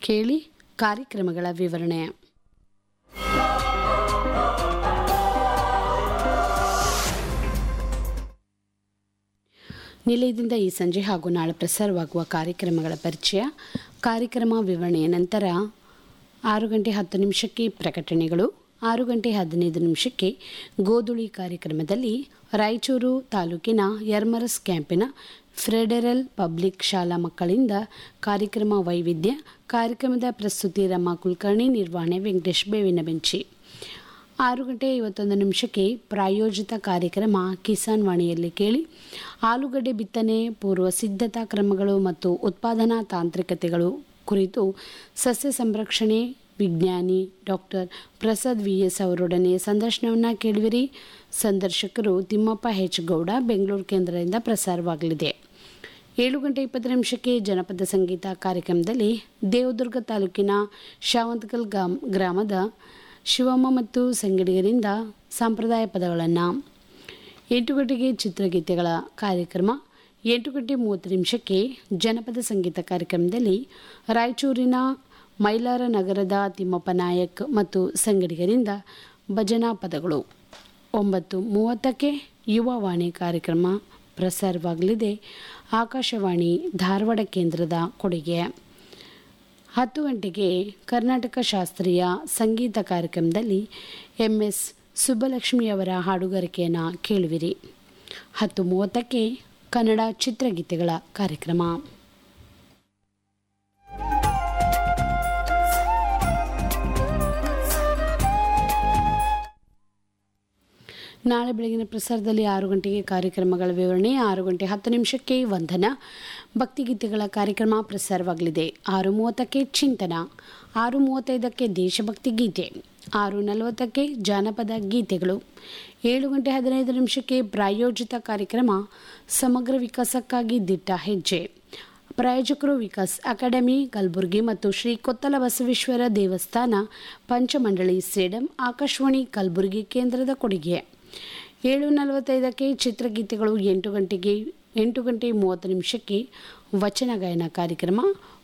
ಕೇಳಿ ಕಾರ್ಯಕ್ರಮಗಳ ವಿವರಣೆ ನಿಲಯದಿಂದ ಈ ಸಂಜೆ ಹಾಗೂ ನಾಳೆ ಪ್ರಸಾರವಾಗುವ ಕಾರ್ಯಕ್ರಮಗಳ ಪರಿಚಯ ಕಾರ್ಯಕ್ರಮ ವಿವರಣೆಯ ನಂತರ ಆರು ಗಂಟೆ ಹತ್ತು ನಿಮಿಷಕ್ಕೆ ಪ್ರಕಟಣೆಗಳು ಆರು ಗಂಟೆ ಹದಿನೈದು ನಿಮಿಷಕ್ಕೆ ಗೋಧುಳಿ ಕಾರ್ಯಕ್ರಮದಲ್ಲಿ ರಾಯಚೂರು ತಾಲೂಕಿನ ಯರ್ಮರಸ್ ಕ್ಯಾಂಪಿನ ಫೆಡರಲ್ ಪಬ್ಲಿಕ್ ಶಾಲಾ ಮಕ್ಕಳಿಂದ ಕಾರ್ಯಕ್ರಮ ವೈವಿಧ್ಯ ಕಾರ್ಯಕ್ರಮದ ಪ್ರಸ್ತುತಿ ರಮಾ ಕುಲಕರ್ಣಿ ನಿರ್ವಹಣೆ ವೆಂಕಟೇಶ್ ಬೇವಿನ ಬೆಂಚಿ ಆರು ಗಂಟೆ ಐವತ್ತೊಂದು ನಿಮಿಷಕ್ಕೆ ಪ್ರಾಯೋಜಿತ ಕಾರ್ಯಕ್ರಮ ಕಿಸಾನ್ ವಾಣಿಯಲ್ಲಿ ಕೇಳಿ ಆಲೂಗಡ್ಡೆ ಬಿತ್ತನೆ ಪೂರ್ವ ಸಿದ್ಧತಾ ಕ್ರಮಗಳು ಮತ್ತು ಉತ್ಪಾದನಾ ತಾಂತ್ರಿಕತೆಗಳು ಕುರಿತು ಸಸ್ಯ ಸಂರಕ್ಷಣೆ ವಿಜ್ಞಾನಿ ಡಾಕ್ಟರ್ ಪ್ರಸಾದ್ ವಿ ಎಸ್ ಅವರೊಡನೆ ಸಂದರ್ಶನವನ್ನು ಕೇಳುವಿರಿ ಸಂದರ್ಶಕರು ತಿಮ್ಮಪ್ಪ ಹೆಚ್ ಗೌಡ ಬೆಂಗಳೂರು ಕೇಂದ್ರದಿಂದ ಪ್ರಸಾರವಾಗಲಿದೆ ಏಳು ಗಂಟೆ ಇಪ್ಪತ್ತು ನಿಮಿಷಕ್ಕೆ ಜನಪದ ಸಂಗೀತ ಕಾರ್ಯಕ್ರಮದಲ್ಲಿ ದೇವದುರ್ಗ ತಾಲೂಕಿನ ಶಾವಂತಕಲ್ ಗ್ರಾಮ್ ಗ್ರಾಮದ ಶಿವಮ್ಮ ಮತ್ತು ಸಂಗಡಿಗರಿಂದ ಸಂಪ್ರದಾಯ ಪದಗಳನ್ನು ಎಂಟು ಗಂಟೆಗೆ ಚಿತ್ರಗೀತೆಗಳ ಕಾರ್ಯಕ್ರಮ ಎಂಟು ಗಂಟೆ ಮೂವತ್ತು ನಿಮಿಷಕ್ಕೆ ಜನಪದ ಸಂಗೀತ ಕಾರ್ಯಕ್ರಮದಲ್ಲಿ ರಾಯಚೂರಿನ ಮೈಲಾರ ನಗರದ ತಿಮ್ಮಪ್ಪ ನಾಯಕ್ ಮತ್ತು ಸಂಗಡಿಗರಿಂದ ಭಜನಾ ಪದಗಳು ಒಂಬತ್ತು ಮೂವತ್ತಕ್ಕೆ ಯುವವಾಣಿ ಕಾರ್ಯಕ್ರಮ ಪ್ರಸಾರವಾಗಲಿದೆ ಆಕಾಶವಾಣಿ ಧಾರವಾಡ ಕೇಂದ್ರದ ಕೊಡುಗೆ ಹತ್ತು ಗಂಟೆಗೆ ಕರ್ನಾಟಕ ಶಾಸ್ತ್ರೀಯ ಸಂಗೀತ ಕಾರ್ಯಕ್ರಮದಲ್ಲಿ ಎಂ ಎಸ್ ಸುಬ್ಬಲಕ್ಷ್ಮಿಯವರ ಹಾಡುಗಾರಿಕೆಯನ್ನು ಕೇಳುವಿರಿ ಹತ್ತು ಮೂವತ್ತಕ್ಕೆ ಕನ್ನಡ ಚಿತ್ರಗೀತೆಗಳ ಕಾರ್ಯಕ್ರಮ ನಾಳೆ ಬೆಳಗಿನ ಪ್ರಸಾರದಲ್ಲಿ ಆರು ಗಂಟೆಗೆ ಕಾರ್ಯಕ್ರಮಗಳ ವಿವರಣೆ ಆರು ಗಂಟೆ ಹತ್ತು ನಿಮಿಷಕ್ಕೆ ವಂದನ ಭಕ್ತಿಗೀತೆಗಳ ಕಾರ್ಯಕ್ರಮ ಪ್ರಸಾರವಾಗಲಿದೆ ಆರು ಮೂವತ್ತಕ್ಕೆ ಚಿಂತನ ಆರು ಮೂವತ್ತೈದಕ್ಕೆ ದೇಶಭಕ್ತಿ ಗೀತೆ ಆರು ನಲವತ್ತಕ್ಕೆ ಜಾನಪದ ಗೀತೆಗಳು ಏಳು ಗಂಟೆ ಹದಿನೈದು ನಿಮಿಷಕ್ಕೆ ಪ್ರಾಯೋಜಿತ ಕಾರ್ಯಕ್ರಮ ಸಮಗ್ರ ವಿಕಾಸಕ್ಕಾಗಿ ದಿಟ್ಟ ಹೆಜ್ಜೆ ಪ್ರಾಯೋಜಕರು ವಿಕಾಸ್ ಅಕಾಡೆಮಿ ಕಲಬುರಗಿ ಮತ್ತು ಶ್ರೀ ಕೊತ್ತಲ ಬಸವೇಶ್ವರ ದೇವಸ್ಥಾನ ಪಂಚಮಂಡಳಿ ಸೇಡಂ ಆಕಾಶವಾಣಿ ಕಲಬುರಗಿ ಕೇಂದ್ರದ ಕೊಡುಗೆ ಏಳು ನಲವತ್ತೈದಕ್ಕೆ ಚಿತ್ರಗೀತೆಗಳು ಎಂಟು ಗಂಟೆಗೆ ಎಂಟು ಗಂಟೆ ಮೂವತ್ತು ನಿಮಿಷಕ್ಕೆ ವಚನ ಗಾಯನ ಕಾರ್ಯಕ್ರಮ